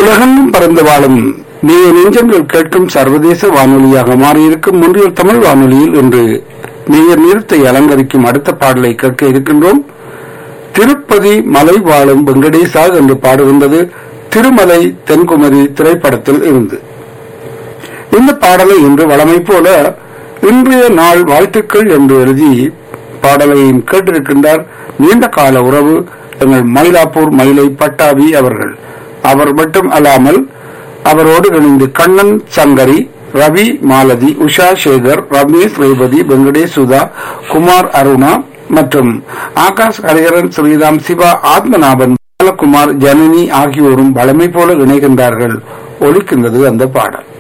உலகெங்கும் பறந்து வாழும் நீ நெஞ்சங்கள் கேட்கும் சர்வதேச வானொலியாக மாறியிருக்கும் முன்றியல் தமிழ் வானொலியில் இன்று நீர் நிறுத்தை அலங்கரிக்கும் அடுத்த பாடலை கேட்க இருக்கின்றோம் திருப்பதி மலை வாழும் வெங்கடேசா என்று பாடுகின்றது திருமலை தென்குமரி திரைப்படத்தில் இருந்து இந்த பாடலை இன்று வளமை போல இன்றைய நாள் வாழ்த்துக்கள் என்று எழுதி பாடலையும் கேட்டிருக்கின்றார் நீண்ட கால உறவு எங்கள் மயிலாப்பூர் மயிலை பட்டாபி அவர்கள் அவர் மட்டும் அல்லாமல் அவரோடு இணைந்து கண்ணன் சங்கரி ரவி மாலதி உஷா சேகர் ரமேஷ் ரேவதி வெங்கடேஷ் சுதா குமார் அருணா மற்றும் ஆகாஷ் ஹரிஹரன் ஸ்ரீராம் சிவா ஆத்மநாபன் பாலகுமார் ஜனனி ஆகியோரும் வளமை போல இணைகின்றார்கள் ஒலிக்கின்றது அந்த பாடல்